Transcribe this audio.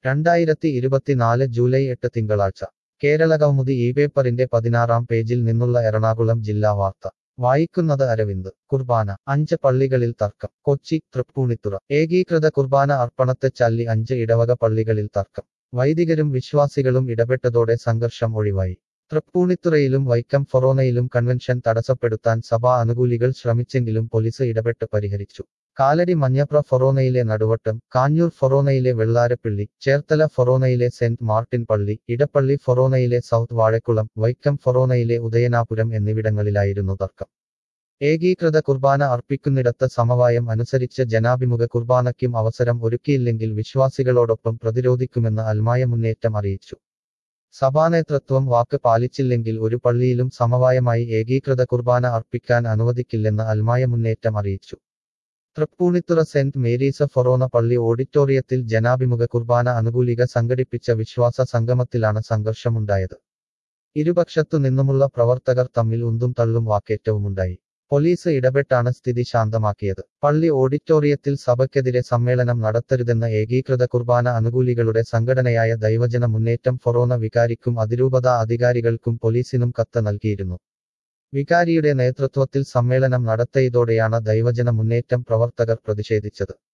രണ്ടായിരത്തി ഇരുപത്തിനാല് ജൂലൈ എട്ട് തിങ്കളാഴ്ച കേരളകൗമുദി ഈ പേപ്പറിന്റെ പതിനാറാം പേജിൽ നിന്നുള്ള എറണാകുളം ജില്ലാ വാർത്ത വായിക്കുന്നത് അരവിന്ദ് കുർബാന അഞ്ച് പള്ളികളിൽ തർക്കം കൊച്ചി തൃപ്പൂണിത്തുറ ഏകീകൃത കുർബാന അർപ്പണത്തെ ചല്ലി അഞ്ച് ഇടവക പള്ളികളിൽ തർക്കം വൈദികരും വിശ്വാസികളും ഇടപെട്ടതോടെ സംഘർഷം ഒഴിവായി തൃപ്പൂണിത്തുറയിലും വൈക്കം ഫൊറോനയിലും കൺവെൻഷൻ തടസ്സപ്പെടുത്താൻ സഭാ അനുകൂലികൾ ശ്രമിച്ചെങ്കിലും പോലീസ് ഇടപെട്ട് പരിഹരിച്ചു കാലടി മഞ്ഞപ്ര ഫൊറോനയിലെ നടുവട്ടം കാഞ്ഞൂർ ഫൊറോനയിലെ വെള്ളാരപ്പിള്ളി ചേർത്തല ഫൊറോനയിലെ സെന്റ് മാർട്ടിൻ പള്ളി ഇടപ്പള്ളി ഫൊറോനയിലെ സൗത്ത് വാഴക്കുളം വൈക്കം ഫൊറോനയിലെ ഉദയനാപുരം എന്നിവിടങ്ങളിലായിരുന്നു തർക്കം ഏകീകൃത കുർബാന അർപ്പിക്കുന്നിടത്ത് സമവായം അനുസരിച്ച് ജനാഭിമുഖ കുർബാനയ്ക്കും അവസരം ഒരുക്കിയില്ലെങ്കിൽ വിശ്വാസികളോടൊപ്പം പ്രതിരോധിക്കുമെന്ന് അൽമായ മുന്നേറ്റം അറിയിച്ചു സഭാനേതൃത്വം വാക്ക് പാലിച്ചില്ലെങ്കിൽ ഒരു പള്ളിയിലും സമവായമായി ഏകീകൃത കുർബാന അർപ്പിക്കാൻ അനുവദിക്കില്ലെന്ന് അൽമായ മുന്നേറ്റം അറിയിച്ചു തൃപ്പൂണിത്തുറ സെന്റ് മേരീസ് ഫൊറോന പള്ളി ഓഡിറ്റോറിയത്തിൽ ജനാഭിമുഖ കുർബാന അനുകൂലിക സംഘടിപ്പിച്ച വിശ്വാസ സംഗമത്തിലാണ് സംഘർഷമുണ്ടായത് ഇരുപക്ഷത്തു നിന്നുമുള്ള പ്രവർത്തകർ തമ്മിൽ ഉന്തും തള്ളും വാക്കേറ്റവുമുണ്ടായി പോലീസ് ഇടപെട്ടാണ് സ്ഥിതി ശാന്തമാക്കിയത് പള്ളി ഓഡിറ്റോറിയത്തിൽ സഭയ്ക്കെതിരെ സമ്മേളനം നടത്തരുതെന്ന ഏകീകൃത കുർബാന അനുകൂലികളുടെ സംഘടനയായ ദൈവജന മുന്നേറ്റം ഫൊറോന വികാരിക്കും അതിരൂപത അധികാരികൾക്കും പോലീസിനും കത്ത് നൽകിയിരുന്നു വികാരിയുടെ നേതൃത്വത്തിൽ സമ്മേളനം നടത്തിയതോടെയാണ് ദൈവജന മുന്നേറ്റം പ്രവർത്തകർ പ്രതിഷേധിച്ചത്